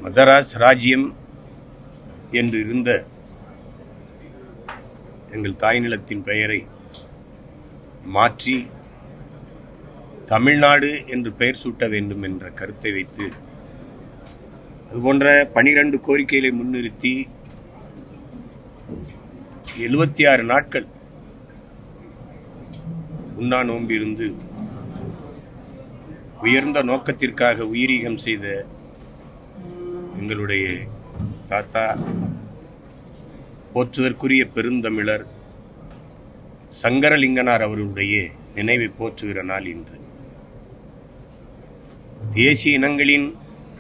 மதராஸ் ராஜ்யம் என்று இருந்த எங்கள் தாய் நிலத்தின் பெயரை மாற்றி தமிழ்நாடு என்று பெயர் சூட்ட வேண்டும் என்ற கருத்தை வைத்து அதுபோன்ற பனிரெண்டு கோரிக்கைகளை முன்னிறுத்தி எழுபத்தி ஆறு நாட்கள் உண்ணா நோம்பிருந்து உயர்ந்த நோக்கத்திற்காக உயிரீகம் செய்த எங்களுடைய தாத்தா போற்றுதற்குரிய பெருந்தமிழர் சங்கரலிங்கனார் அவர்களுடைய நினைவை போற்றுகிற நாள் இன்று தேசிய இனங்களின்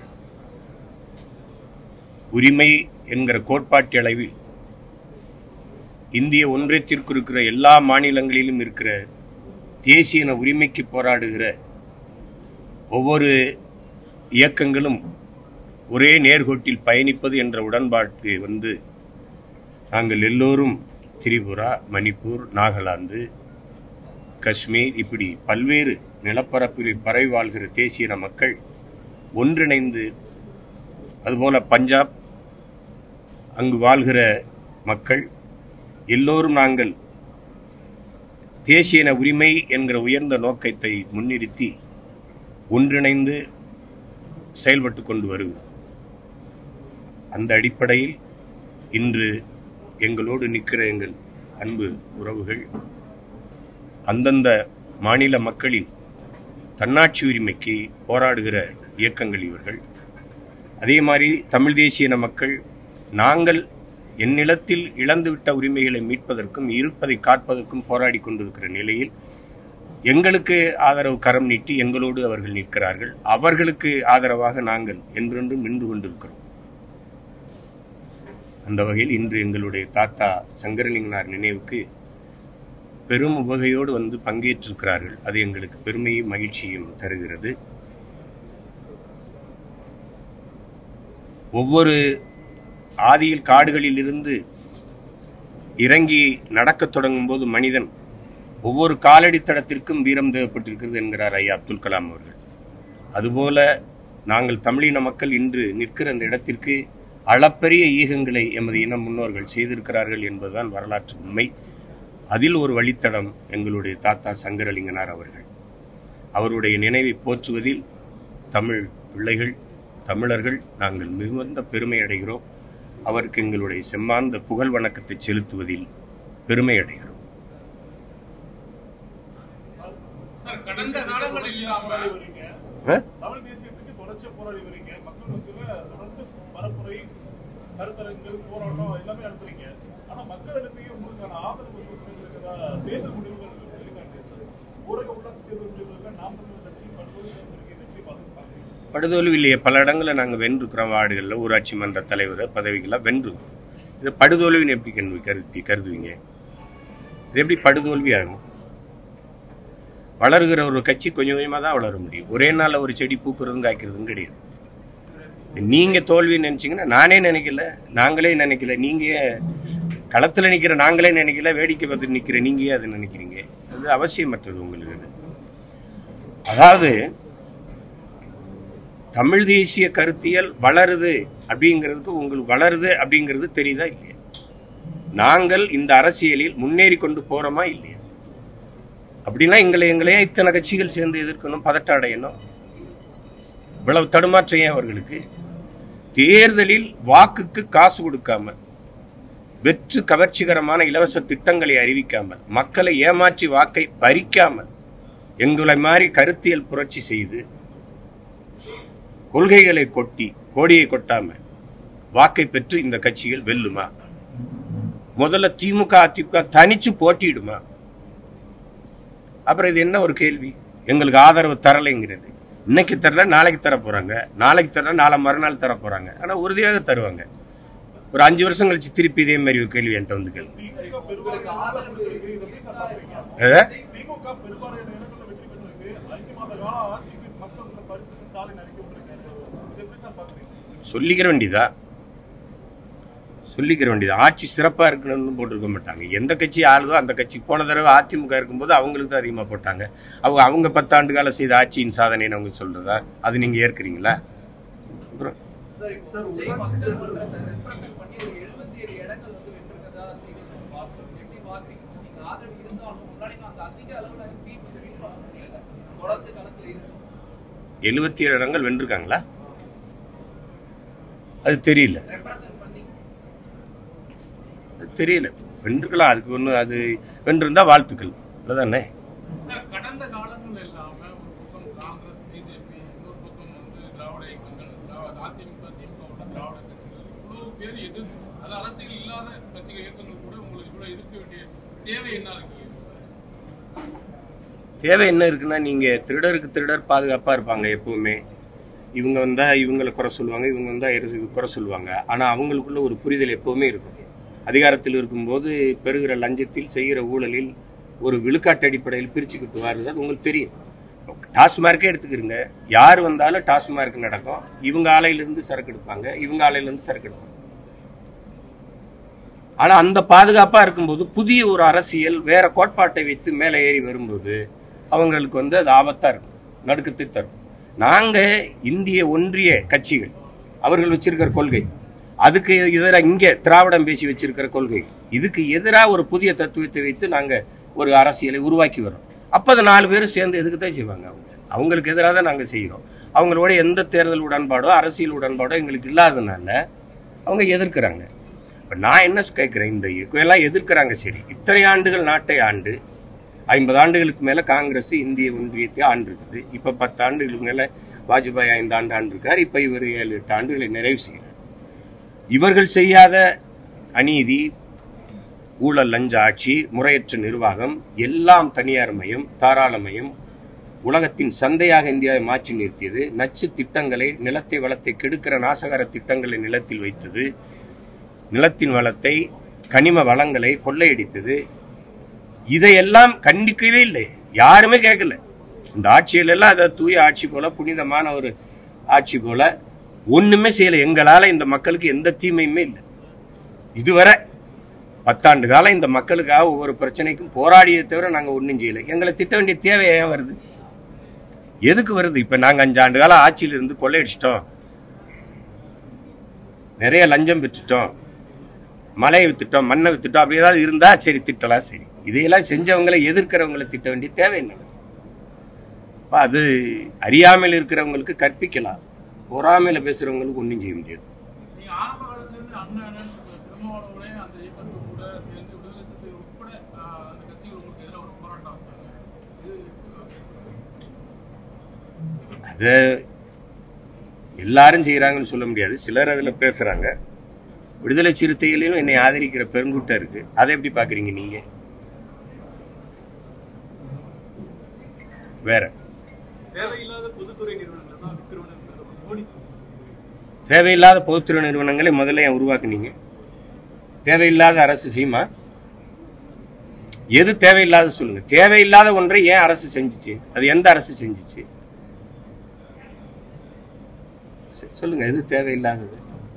உரிமை என்கிற கோட்பாட்டு அளவில் இந்திய ஒன்றியத்திற்கு இருக்கிற எல்லா மாநிலங்களிலும் இருக்கிற தேசிய இன உரிமைக்கு போராடுகிற ஒவ்வொரு இயக்கங்களும் ஒரே நேர்கோட்டில் பயணிப்பது என்ற உடன்பாட்டு வந்து நாங்கள் எல்லோரும் திரிபுரா மணிப்பூர் நாகாலாந்து காஷ்மீர் இப்படி பல்வேறு நிலப்பரப்பில் பரவி வாழ்கிற தேசிய இன மக்கள் ஒன்றிணைந்து அதுபோல பஞ்சாப் அங்கு வாழ்கிற மக்கள் எல்லோரும் நாங்கள் தேசிய இன உரிமை என்கிற உயர்ந்த நோக்கத்தை முன்னிறுத்தி ஒன்றிணைந்து செயல்பட்டு கொண்டு வருகிறோம் அந்த அடிப்படையில் இன்று எங்களோடு நிற்கிற எங்கள் அன்பு உறவுகள் அந்தந்த மாநில மக்களின் தன்னாட்சி உரிமைக்கு போராடுகிற இயக்கங்கள் இவர்கள் அதே மாதிரி தமிழ் தேசிய இன மக்கள் நாங்கள் என் நிலத்தில் இழந்துவிட்ட உரிமைகளை மீட்பதற்கும் இருப்பதை காப்பதற்கும் போராடி கொண்டிருக்கிற நிலையில் எங்களுக்கு ஆதரவு கரம் நீட்டி எங்களோடு அவர்கள் நிற்கிறார்கள் அவர்களுக்கு ஆதரவாக நாங்கள் என்றென்றும் நின்று கொண்டிருக்கிறோம் அந்த வகையில் இன்று எங்களுடைய தாத்தா சங்கரலிங்கனார் நினைவுக்கு பெரும் உவகையோடு வந்து பங்கேற்றிருக்கிறார்கள் அது எங்களுக்கு பெருமையும் மகிழ்ச்சியும் தருகிறது ஒவ்வொரு ஆதியில் காடுகளில் இருந்து இறங்கி நடக்கத் தொடங்கும் போது மனிதன் ஒவ்வொரு காலடி தடத்திற்கும் வீரம் தேவைப்பட்டிருக்கிறது என்கிறார் ஐயா அப்துல் கலாம் அவர்கள் அதுபோல நாங்கள் தமிழின மக்கள் இன்று நிற்கிற அந்த இடத்திற்கு அளப்பரிய ஈகங்களை எமது இன முன்னோர்கள் செய்திருக்கிறார்கள் என்பதுதான் வரலாற்று உண்மை அதில் ஒரு வழித்தடம் எங்களுடைய தாத்தா சங்கரலிங்கனார் அவர்கள் அவருடைய நினைவை போற்றுவதில் தமிழ் பிள்ளைகள் தமிழர்கள் நாங்கள் மிகுந்த பெருமை அடைகிறோம் அவருக்கு எங்களுடைய செம்மாந்த புகழ் வணக்கத்தை செலுத்துவதில் பெருமை அடைகிறோம் சார் கடந்த காலங்களில் இல்லாம வரீங்க ஆ? தமிழ் தேசியத்துக்கு தொடர்ச்சியா போராடி வரீங்க மக்கள் மத்தியில தொடர்ந்து பரப்புரை கருத்தரங்கள் போராட்டம் எல்லாமே நடத்துறீங்க ஆனா மக்களிடத்தையும் உங்களுக்கான ஆதரவு இருக்கிறதா தேர்தல் முடிவுகள் வெளிக்காட்டு சார் ஊரக உள்ளாட்சி தேர்தல் முடிவுகள் நாம் தமிழர் கட்சி பல்வேறு கருத்து இதை எப்படி பார்த்துருப்பாங்க படுதோல்வி இல்லையே பல இடங்களில் நாங்கள் வென்றிருக்கிறோம் வார்டுகளில் ஊராட்சி மன்ற தலைவர் பதவிகளாக வென்றிருக்கோம் இது படுதோல்வின்னு எப்படி கருது கருதி கருதுவீங்க இது எப்படி படுதோல்வி ஆகும் வளருகிற ஒரு கட்சி கொஞ்சம் கொஞ்சமாக தான் வளர முடியும் ஒரே நாளில் ஒரு செடி பூக்கிறதும் காய்க்கிறதும் கிடையாது நீங்க தோல்வின்னு நினைச்சீங்கன்னா நானே நினைக்கல நாங்களே நினைக்கல நீங்க ஏன் களத்துல நிக்கிற நாங்களே நினைக்கல வேடிக்கை பார்த்து நிக்கிற நீங்க ஏன் அதை நினைக்கிறீங்க அது அவசியமற்றது உங்களுக்கு அது. அதாவது தமிழ் தேசிய கருத்தியல் வளருது அப்படிங்கிறதுக்கு உங்களுக்கு வளருது அப்படிங்கிறது தெரியுதா இல்லையா நாங்கள் இந்த அரசியலில் முன்னேறி கொண்டு போறோமா இல்லையா அப்படின்னா எங்களை எங்களையே இத்தனை கட்சிகள் சேர்ந்து எதிர்க்கணும் பதட்ட அடையணும் இவ்வளவு தடுமாற்றம் ஏன் அவர்களுக்கு தேர்தலில் வாக்குக்கு காசு கொடுக்காமல் வெற்று கவர்ச்சிகரமான இலவச திட்டங்களை அறிவிக்காமல் மக்களை ஏமாற்றி வாக்கை பறிக்காமல் எங்களை மாதிரி கருத்தியல் புரட்சி செய்து கொள்கைகளை கொட்டி கோடியை கொட்டாம வாக்கை பெற்று இந்த கட்சிகள் வெல்லுமா முதல்ல திமுக அதிமுக தனிச்சு போட்டியிடுமா அப்புறம் இது என்ன ஒரு கேள்வி எங்களுக்கு ஆதரவு தரலைங்கிறது இன்னைக்கு தரல நாளைக்கு தர போறாங்க நாளைக்கு தரல நாளை மறுநாள் தர போறாங்க ஆனா உறுதியாக தருவாங்க ஒரு அஞ்சு வருஷம் கழிச்சு திருப்பி இதே மாதிரி ஒரு கேள்வி என்கிட்ட வந்து கேள்வி திமுக பெரும்பாலான ஆதரவு கிடைச்சிருக்கு இதை எப்படி சார் பாக்குறீங்க ஏ? திமுக பெரும்பாலான இடங்கள்ல வெற்றி பெற்றிருக்கு ஐந்து மாத கால ஆட்சிக்கு மக்கள் இந்த பரிசு ஸ்டாலின் அறிக்கை விட்டிருக்காரு இதை எப்படி சார் பாக்குறீங்க சொல்லிக்கிற வேண்டியதா சொல்லிக்கிற வேண்டியது ஆட்சி சிறப்பா இருக்கணும்னு போட்டிருக்க மாட்டாங்க எந்த கட்சி ஆளுதோ அந்த கட்சி போன தடவை அதிமுக இருக்கும்போது அவங்களுக்கு தான் அதிகமா போட்டாங்க அவங்க அவங்க பத்தாண்டு காலம் செய்த ஆட்சியின் சாதனைன்னு அவங்க சொல்றதா அது நீங்க ஏற்கிறீங்களா அப்புறம் சார் இப்போ சார், விஜய் உள்ளாட்சி மக்கள் தேர்தல் மன்றத்தை represent பண்ணி ஒரு 77 இடங்கள் வந்து வென்றிருக்கதா செய்தி நம்ம பார்க்கிறோம். எப்படி பார்க்கறீங்க? நீங்க ஆதரவு இருந்தாலும் முன்னாடி அந்த அதிக அளவுல சீட் வந்து win பண்ண முடியல. தொடர்ந்து களத்துல இருக்கு. எழுபத்தி ஏழு இடங்கள் வென்றிருக்காங்களா அது தெரியல represent பண்ணி அது தெரியல வென்றுக்கலாம் அதுக்கு ஒன்று அது வென்றிருந்தா வாழ்த்துக்கள் அதானே சார் கடந்த காலங்கள் இல்லாம ஒரு பக்கம் காங்கிரஸ் பிஜேபி இன்னொரு பக்கம் வந்து திராவிட இயக்கங்கள் திராவிட அதிமுக திமுக திராவிட கட்சிகள் இவ்வளவு பேர் எதிர்ப்பு அது அரசியல் இல்லாத கட்சிகள் இயக்கங்கள் கூட உங்களுக்கு இவ்வளவு எதிர்க்க வேண்டிய தேவை என்ன இருக்கு தேவை என்ன இருக்குன்னா நீங்க திருடருக்கு திருடர் பாதுகாப்பா இருப்பாங்க எப்பவுமே இவங்க வந்தா இவங்களை குறை சொல்லுவாங்க இவங்க வந்தா இரு- குறை சொல்லுவாங்க ஆனா அவங்களுக்குள்ள ஒரு புரிதல் எப்பவுமே இருக்கும் அதிகாரத்தில் இருக்கும்போது பெறுகிற லஞ்சத்தில் செய்கிற ஊழலில் ஒரு விழுக்காட்டு அடிப்படையில் பிரிச்சுக்கிட்டு வருது அது உங்களுக்கு தெரியும் டாஸ்மார்க்கே எடுத்துக்கிறங்க யார் வந்தாலும் டாஸ்மார்க் நடக்கும் இவங்க ஆலையிலிருந்து சரக்கு எடுப்பாங்க இவங்க ஆலையிலிருந்து சரக்கு எடுப்பாங்க ஆனா அந்த பாதுகாப்பா இருக்கும்போது புதிய ஒரு அரசியல் வேற கோட்பாட்டை வைத்து மேலே ஏறி வரும்போது அவங்களுக்கு வந்து அது ஆபத்தா இருக்கும் நடுக்கத்தை தரும் நாங்க இந்திய ஒன்றிய கட்சிகள் அவர்கள் வச்சிருக்கிற கொள்கை அதுக்கு எதிராக இங்க திராவிடம் பேசி வச்சிருக்கிற கொள்கை இதுக்கு எதிராக ஒரு புதிய தத்துவத்தை வைத்து நாங்க ஒரு அரசியலை உருவாக்கி வரோம் அப்ப அது நாலு பேரும் சேர்ந்து எதுக்கு தான் செய்வாங்க அவங்க அவங்களுக்கு எதிராக தான் நாங்க செய்கிறோம் அவங்களோட எந்த தேர்தல் உடன்பாடோ அரசியல் உடன்பாடோ எங்களுக்கு இல்லாதனால அவங்க எதிர்க்கிறாங்க இப்ப நான் என்ன கேட்கிறேன் இந்த எல்லாம் எதிர்க்கிறாங்க சரி இத்தனை ஆண்டுகள் நாட்டை ஆண்டு ஐம்பது ஆண்டுகளுக்கு மேல காங்கிரஸ் இந்திய ஒன்றியத்தை ஆண்டு இருக்குது இப்ப பத்து ஆண்டுகளுக்கு மேல வாஜ்பாய் ஐந்து ஆண்டு ஆண்டு இருக்கார் இப்ப இவர் ஏழு எட்டு ஆண்டுகளை நிறைவு செய்கிறார் இவர்கள் செய்யாத அநீதி ஊழல் லஞ்ச ஆட்சி முறையற்ற நிர்வாகம் எல்லாம் தனியார்மயம் தாராளமயம் உலகத்தின் சந்தையாக இந்தியாவை மாற்றி நிறுத்தியது நச்சு திட்டங்களை நிலத்தை வளத்தை கெடுக்கிற நாசகர திட்டங்களை நிலத்தில் வைத்தது நிலத்தின் வளத்தை கனிம வளங்களை கொள்ளையடித்தது இதையெல்லாம் கண்டிக்கவே இல்லை யாருமே கேட்கல இந்த ஆட்சியில எல்லாம் அதை தூய ஆட்சி போல புனிதமான ஒரு ஆட்சி போல ஒண்ணுமே செய்யல எங்களால இந்த மக்களுக்கு எந்த தீமையுமே இல்லை இதுவரை பத்தாண்டு காலம் இந்த மக்களுக்காக ஒவ்வொரு பிரச்சனைக்கும் போராடியதை தவிர நாங்க ஒண்ணும் செய்யல எங்களை திட்ட வேண்டிய தேவை ஏன் வருது எதுக்கு வருது இப்ப நாங்க அஞ்சு ஆண்டு காலம் ஆட்சியில இருந்து கொள்ளையடிச்சிட்டோம் நிறைய லஞ்சம் பெற்றுட்டோம் மலையை வித்துட்டோம் மண்ணை வித்துட்டோம் அப்படி ஏதாவது இருந்தா சரி திட்டலாம் சரி இதையெல்லாம் செஞ்சவங்களை எதிர்க்கிறவங்களை திட்ட வேண்டிய தேவை என்ன அப்ப அது அறியாமையில் இருக்கிறவங்களுக்கு கற்பிக்கலாம் பொறாமையில பேசுறவங்களுக்கு ஒன்றும் செய்ய முடியாது நீங்க ஆரம்ப காலத்துல இருந்து அண்ணன் திருமாவளவனே அந்த இயக்கத்து கூட சேர்ந்து விடுதலை சிறுத்தை உட்பட ஆஹ், அந்த கட்சிகள் உங்களுக்கு எதிராக ஒரு போராட்டம் வச்சாங்க. இது அது எல்லாரும் செய்யறாங்கன்னு சொல்ல முடியாது சிலர் அதுல பேசுறாங்க விடுதலை சிறுத்தைகளிலும் என்னை ஆதரிக்கிற பெருங்கூட்டம் இருக்கு அதை எப்படி பாக்குறீங்க நீங்க வேற தேவையில்லாத பொதுத்துறை நிறுவனங்களை தான் விற்கிறோன்னு மோடி தேவையில்லாத பொதுத்துறை நிறுவனங்களை முதல்ல ஏன் உருவாக்குனீங்க தேவையில்லாத அரசு செய்யுமா எது தேவையில்லாத சொல்லுங்க தேவையில்லாத ஒன்றை ஏன் அரசு செஞ்சுச்சு அது எந்த அரசு செஞ்சுச்சு சொ- சொல்லுங்க எது தேவையில்லாதது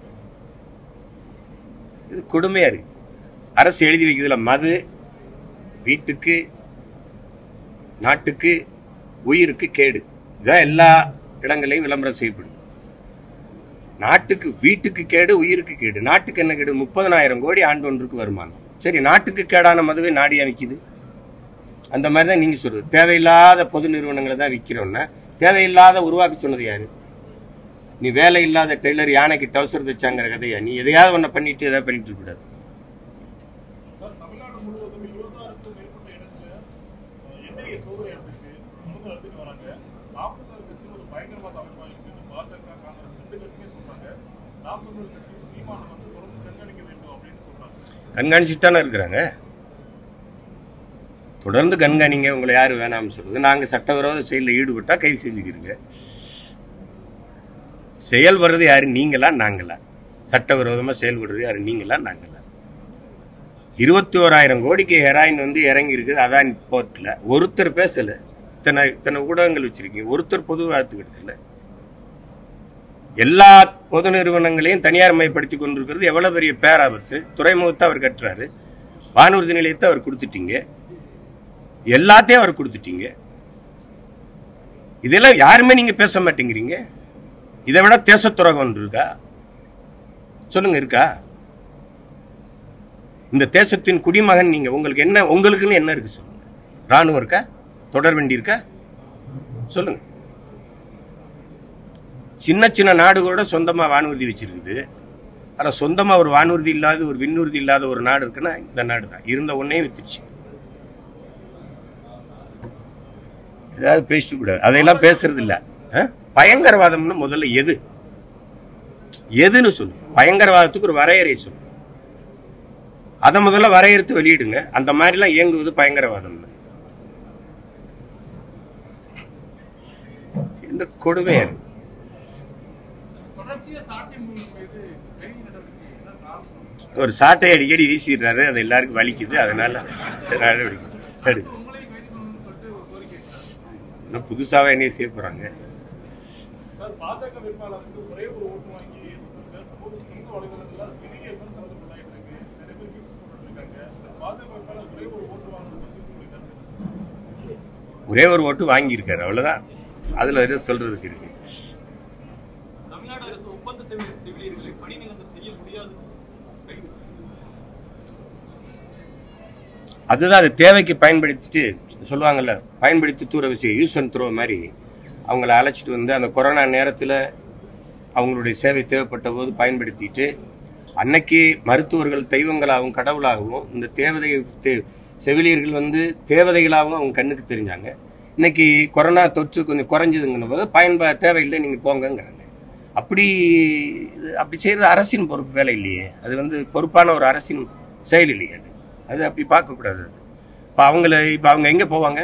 இது கொடுமையா இருக்கு அரசு எழுதி வைக்கிறதுல மது வீட்டுக்கு நாட்டுக்கு உயிருக்கு கேடு இதான் எல்லா இடங்களையும் விளம்பரம் செய்யப்படுது நாட்டுக்கு வீட்டுக்கு கேடு உயிருக்கு கேடு நாட்டுக்கு என்ன கேடு முப்பதனாயிரம் கோடி ஆண்டு ஒன்றுக்கு வருமானம் சரி நாட்டுக்கு கேடான மதுவை நாடியா விற்கிது அந்த மாதிரி தான் நீங்க சொல்றது தேவையில்லாத பொது நிறுவனங்களை தான் விற்கிறோம்னா தேவையில்லாத உருவாக்கி சொன்னது யாரு நீ வேலை இல்லாத டெய்லர் யானைக்கு டவுசர் தைச்சாங்கிற கதையா நீ எதையாவது ஒன்ன பண்ணிட்டு எதாவது பண்ணிட்டு இருக்க கூடாது சார் தமிழ்நாடு முழுவதும் இருபதாயிரத்துக்கும் மேற்பட்ட இடத்துல அஹ், என்ஐஏ சோதனை நடந்துச்சு தொடர்ந்து நடத்திட்டு வராங்க நாற்பத்தாறு கட்சி ஒரு பயங்கரவாத அமைப்பா இருக்குன்னு பாஜக காங்கிரஸ் ரெண்டு கட்சியுமே சொல்றாங்க நாற்பத்தொரு கட்சி சீமானை வந்து தொடர்ந்து கண்காணிக்க வேண்டும் அப்படின்னு சொல்றாங்க கண்காணிச்சுட்டு தானே இருக்கிறாங்க தொடர்ந்து கண்காணிங்க உங்களை யாரு வேணாம்னு சொல்றது நாங்க சட்டவிரோத செயலில் ஈடுபட்டா கைது செஞ்சுக்கிறீங்க செயல்படுறது யாரு நீங்களா நாங்களா சட்டவிரோதமா செயல்படுறது யாரு நீங்களா நாங்களா இருபத்தி ஓராயிரம் கோடிக்கு ஹெராயின் வந்து இறங்கி இருக்குது அதான் போர்ட்ல ஒருத்தர் பேசல இத்தனை இத்தனை ஊடகங்கள் வச்சிருக்கீங்க ஒருத்தர் பொது வாழ்த்து கிடைக்கல எல்லா பொது நிறுவனங்களையும் தனியார் மயப்படுத்தி கொண்டிருக்கிறது எவ்வளவு பெரிய பேராபத்து துறைமுகத்தை அவர் கட்டுறாரு வானூர்தி நிலையத்தை அவர் கொடுத்துட்டீங்க எல்லாத்தையும் அவர் கொடுத்துட்டீங்க இதெல்லாம் யாருமே நீங்க பேச மாட்டேங்கிறீங்க இதை விட தேசத்துறகம் ஒன்று இருக்கா சொல்லுங்க இருக்கா இந்த தேசத்தின் குடிமகன் நீங்க உங்களுக்கு என்ன உங்களுக்குன்னு என்ன இருக்கு சொல்லுங்க ராணுவம் இருக்கா தொடர் வண்டி இருக்கா சொல்லுங்க சின்ன சின்ன நாடு கூட சொந்தமா வானூர்தி வச்சிருக்குது ஆனா சொந்தமா ஒரு வானூர்தி இல்லாத ஒரு விண்ணூர்தி இல்லாத ஒரு நாடு இருக்குன்னா இந்த நாடு தான் இருந்த ஒன்னே வித்துருச்சு ஏதாவது பேசிட்டு கூடாது அதையெல்லாம் பேசுறது இல்ல ஆ? பயங்கரவாதம்னு முதல்ல எது எதுன்னு சொல்லு பயங்கரவாதத்துக்கு ஒரு வரையறை சொல்லு அதை முதல்ல வரையறுத்து வெளியிடுங்க அந்த மாதிரிலாம் இயங்குவது பயங்கரவாதம் இந்த கொடுமையா இருக்கு தொடர்ச்சியா சாட்டை மூலம் மீது கைது நடவடிக்கை என்ன காரணம் ஒரு சாட்டை அடிக்கடி வீசிடுறாரு அது எல்லாருக்கும் வலிக்குது அதனால நடவடிக்கை எடு. உங்களை கைது பண்ணணும்னு சொல்லிட்டு ஒரு கோரிக்கை வைக்கிறாங்க. இன்னும் புதுசாவே என்னைய செய்ய போறாங்க சார் பாஜக வேட்பாளருக்கு ஒரே ஒரு ஓட்டு வாங்கி வந்திருக்க சமூக சமூக வலைதளங்கள்ல பெரிய விமர்சனங்கள் உள்ளாயிட்டு இருக்கு நிறைய பேர் மீம்ஸ் போட்டுட்டு இருக்காங்க பாஜக வேட்பாளர் ஒரே ஒரு ஓட்டு வாங்கினது பத்தி உங்களுக்கு கருத்து என்ன சார்? ஒரே ஒரு ஓட்டு வாங்கியிருக்காரு அவ்வளவுதான் அதுல எதுவும் சொல்றதுக்கு இருக்கு தமிழ்நாடு அரசு ஒப்பந்த செவி- செவிலியர்களை பணி நிரந்தரம் செய்ய முடியாது கைது அதுதான் அது தேவைக்கு பயன்படுத்திட்டு சொல்லுவாங்கல்ல பயன்படுத்தி தூர விஷயம் யூஸ் அண்ட் த்ரோ மாதிரி அவங்கள அழைச்சிட்டு வந்து அந்த கொரோனா நேரத்தில் அவங்களுடைய சேவை தேவைப்பட்ட போது பயன்படுத்திட்டு அன்னைக்கு மருத்துவர்கள் தெய்வங்களாகவும் கடவுளாகவும் இந்த தேவதை தே- செவிலியர்கள் வந்து தேவதைகளாகவும் அவங்க கண்ணுக்கு தெரிஞ்சாங்க இன்னைக்கு கொரோனா தொற்று கொஞ்சம் குறைஞ்சதுங்கிற போது பயன்பா தேவையில்லை நீங்கள் போங்கங்கிறாங்க அப்படி இது- அப்படி செய்யறது அரசின் பொறுப்பு வேலை இல்லையே அது வந்து பொறுப்பான ஒரு அரசின் செயல் இல்லையே அது அது அப்படி பார்க்கக்கூடாது இப்போ அவங்கள இப்போ அவங்க எங்கே போவாங்க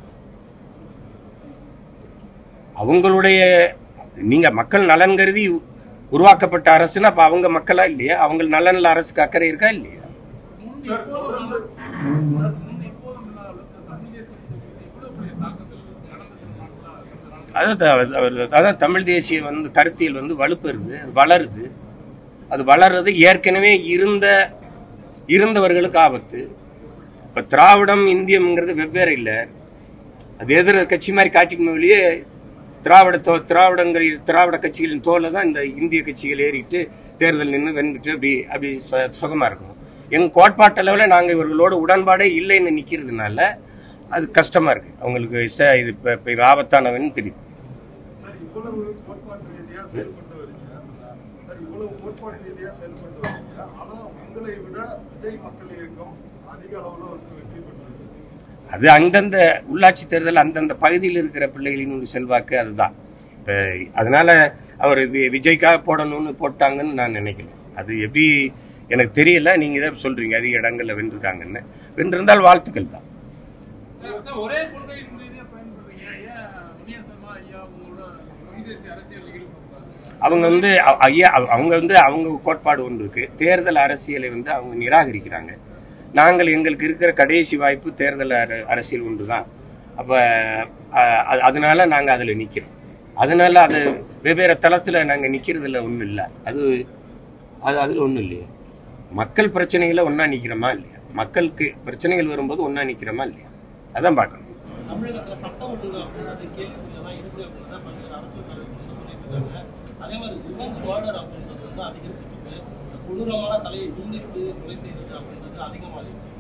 அவங்களுடைய நீங்க மக்கள் நலன் கருதி உருவாக்கப்பட்ட அரசுன்னா அப்ப அவங்க மக்களா இல்லையா அவங்க நலன்ல அரசுக்கு அக்கறை இருக்கா இல்லையா சார் தொடர்ந்து முன் எப்போதும் இல்லாத அளவுக்கு தமிழ் தேசத்துக்கு மீது இவ்வளவு பெரிய தாக்குதல் நடந்தது நாட்களா அதான் அவர் அதான் தமிழ் தேசிய வந்து கருத்தியல் வந்து வலுப்பெறுது அது வளருது அது வளர்றது ஏற்கனவே இருந்த இருந்தவர்களுக்கு ஆபத்து இப்ப திராவிடம் இந்தியம்ங்கிறது வெவ்வேறு இல்லை அது எதிர கட்சி மாதிரி காட்டிக்கணும் வெளியே திராவிட தோ திராவிடங்கிற திராவிட கட்சிகளின் தோலை தான் இந்த இந்திய கட்சிகள் ஏறிட்டு தேர்தல் நின்று வென்றுட்டு அப்படி அப்படி சு- சுகமா இருக்கும் எங்க கோட்பாட்டு அளவில் நாங்கள் இவர்களோட உடன்பாடே இல்லைன்னு நிற்கிறதுனால அது கஷ்டமா இருக்கு அவங்களுக்கு ச- இது இப்போ இப்போ இது ஆபத்தானவன்னு தெரியுது சார் இவ்வளவு கோட்பாட்டு ரீதியா செயல்பட்டு வரீங்க சார் இவ்வளவு கோட்பாட்டு ரீதியா செயல்பட்டு வரீங்க ஆனா உங்களை விட விஜய் மக்கள் இயக்கம் அதிக அளவுல வந்து வெற்றி பெற்றிருக்கு அது அந்தந்த உள்ளாட்சி தேர்தல் அந்தந்த பகுதியில் இருக்கிற பிள்ளைகளின் ஒரு செல்வாக்கு அதுதான் இப்போ அதனால அவர் வி- விஜய்க்காக போடணும்னு போட்டாங்கன்னு நான் நினைக்கல அது எப்படி எனக்கு தெரியல நீங்க இதை சொல்றீங்க அதிக இடங்கள்ல வென்றிருக்காங்கன்னு வென்றிருந்தால் வாழ்த்துக்கள் தான் சார், சார், ஒரே கொள்கையின் ரீதியா பயன்படுறீங்க ஏன் முனியன் சர்மா ஐயா உங்களோட தமிழ் தேசிய அரசியல் ஈடுபடுறாங்க அவங்க வந்து அ- ஐயா அவ- அவங்க வந்து அவங்க கோட்பாடு ஒன்று இருக்கு தேர்தல் அரசியலை வந்து அவங்க நிராகரிக்கிறாங்க நாங்கள் எங்களுக்கு இருக்கிற கடைசி வாய்ப்பு தேர்தல் அர- அரசியல் ஒன்று தான் அப்போ அதனால நாங்கள் அதில் நிற்கிறோம் அதனால அது வெவ்வேறு தளத்தில் நாங்கள் நிற்கிறதுல ஒன்றும் இல்லை அது அது அதில் ஒன்றும் இல்லையா மக்கள் பிரச்சனைகளை ஒன்றா நிற்கிறோமா இல்லையா மக்களுக்கு பிரச்சனைகள் வரும்போது ஒன்றா நிற்கிறோமா இல்லையா அதான் பார்க்கணும் தமிழகத்துல சட்டம் ஒழுங்கு அப்படின்றது கேள்விக்குள்ள தான் இருக்கு அப்படின்னு தான் பல்வேறு அரசியல் தலைவர்கள் சொல்லிட்டு இருக்காங்க அதே மாதிரி ரிவெஞ்ச் மர்டர் அப்படின்றது வந்து அதிகரிச்சுட்டு இருக்கு இந்த கொடூரமான தலையை முன்னிட்டு கொலை செய்யறது அப்படின்றது அதிகமாக இருக்கு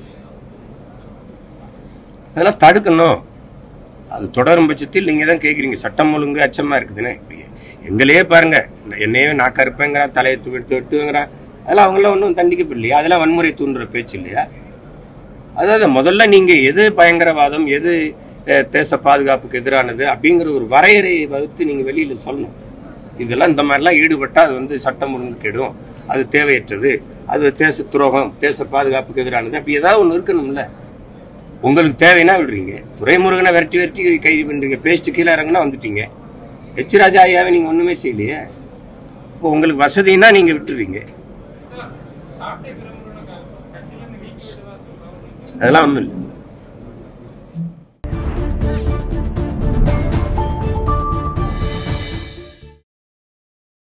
அதெல்லாம் தடுக்கணும் அது தொடரும் பட்சத்தில் நீங்க தான் கேக்குறீங்க சட்டம் ஒழுங்கு அச்சமா இருக்குதுன்னு இப்ப எங்களையே பாருங்க என்னையே நான் கருப்பேங்கிறான் தலையை துவிட்டு வெட்டுங்கிறான் அதெல்லாம் அவங்களாம் ஒன்றும் தண்டிக்கப்படலையா அதெல்லாம் வன்முறை தூண்டுற பேச்சு இல்லையா அதாவது முதல்ல நீங்க எது பயங்கரவாதம் எது அஹ், தேச பாதுகாப்புக்கு எதிரானது அப்படிங்கிற ஒரு வரையறையை வகுத்து நீங்க வெளியில சொல்லணும் இதெல்லாம் இந்த மாதிரிலாம் ஈடுபட்டா அது வந்து சட்டம் ஒழுங்கு கெடும் அது தேவையற்றது அது தேச துரோகம் தேச பாதுகாப்புக்கு எதிரானது அப்படி ஏதாவது ஒன்று இருக்கணும்ல உங்களுக்கு தேவைன்னா விடுறீங்க துரைமுருகனை விரட்டி விரட்டி கைது பண்றீங்க பேஸ்ட் கீழே இறங்குனா வந்துட்டீங்க எச் ராஜா ஐயாவை நீங்க ஒண்ணுமே செய்யலையே இப்போ உங்களுக்கு வசதின்னா நீங்க விட்டுருவீங்க சாட்டை பிரமுகரோட கட்சியில இருந்து நீக்கி விட்டதா சொல்றாங்க அதெல்லாம் ஒண்ணும் இல்லை